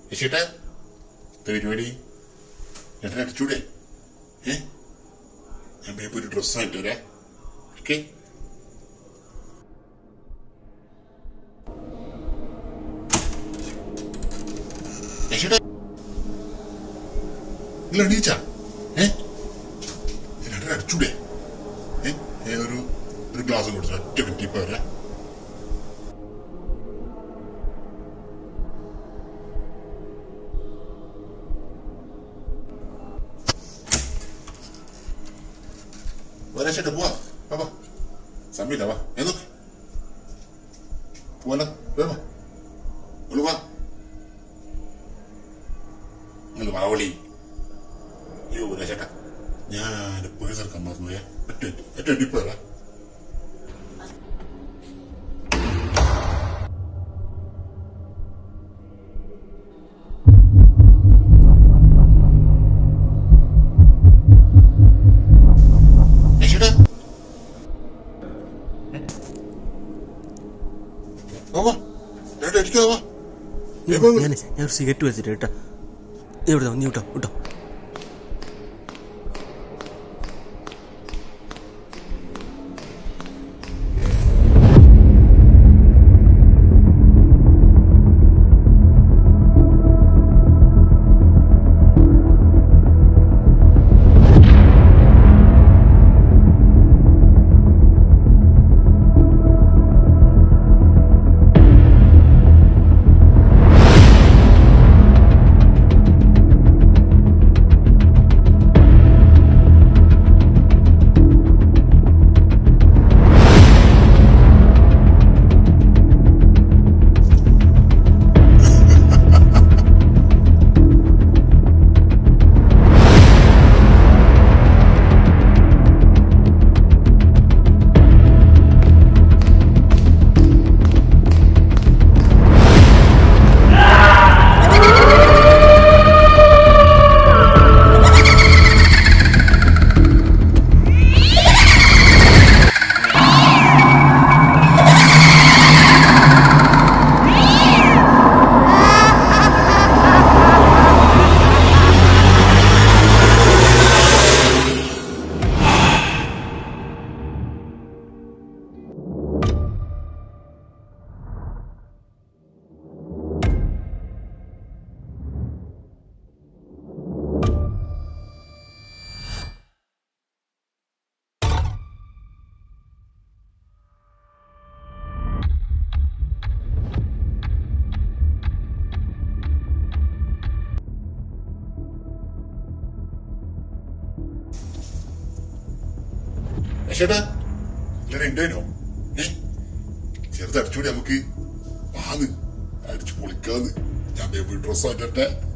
യശേട്ടാ പരിപാടി ചേട്ടൻ അടിച്ചൂടെ ഏ ഞാൻ വേഗം ഒരു ഡ്രസ്സ് ആയിട്ട് വരാം ഓക്കെ യശേട്ടാ ഇല്ല എണീച്ചാ ഏ ചേട്ടൻ അടിച്ചൂടെ ഏ ഏ, ഒരു ഒരു ഗ്ലാസ് കൊടുത്തു ഒറ്റ മിനിറ്റ് ഇപ്പൊ വരാം ഒരാഴ്ചയായിട്ട് പോവാ വാ, വാ സമയമില്ല വാ ഏതൊക്കെ പോവാലോ വേവാ ഒന്ന് വാ നിങ്ങൾ വാ വിളി അയ്യോ ഒരാഴ്ചേട്ടാ ഞാൻ പേഴ്സ് എടുക്കാൻ മറന്നു പോയാ ഒറ്റ ഒറ്റ അടിപ്പ് വരാം യശേട്ടാ വാ വാ ചേട്ടാ അടിക്കാതെ വാ വേഗം വാ. ഞാൻ ഞാൻ ഒരു സിഗരറ്റ് വെച്ചിട്ട് കേട്ടാ എവിടെ നീ വിട്ടോ വിട്ടോ യശേട്ടാ ഇല്ലടാ ഉണ്ടേനോ ഏ ചെറുത് അടിച്ചൂടി നമുക്ക് വാന്ന് അടിച്ചു പൊളിക്കാന്ന് ഞാൻ വേഗം പോയി ഡ്രസ് മാറ്റട്ടെ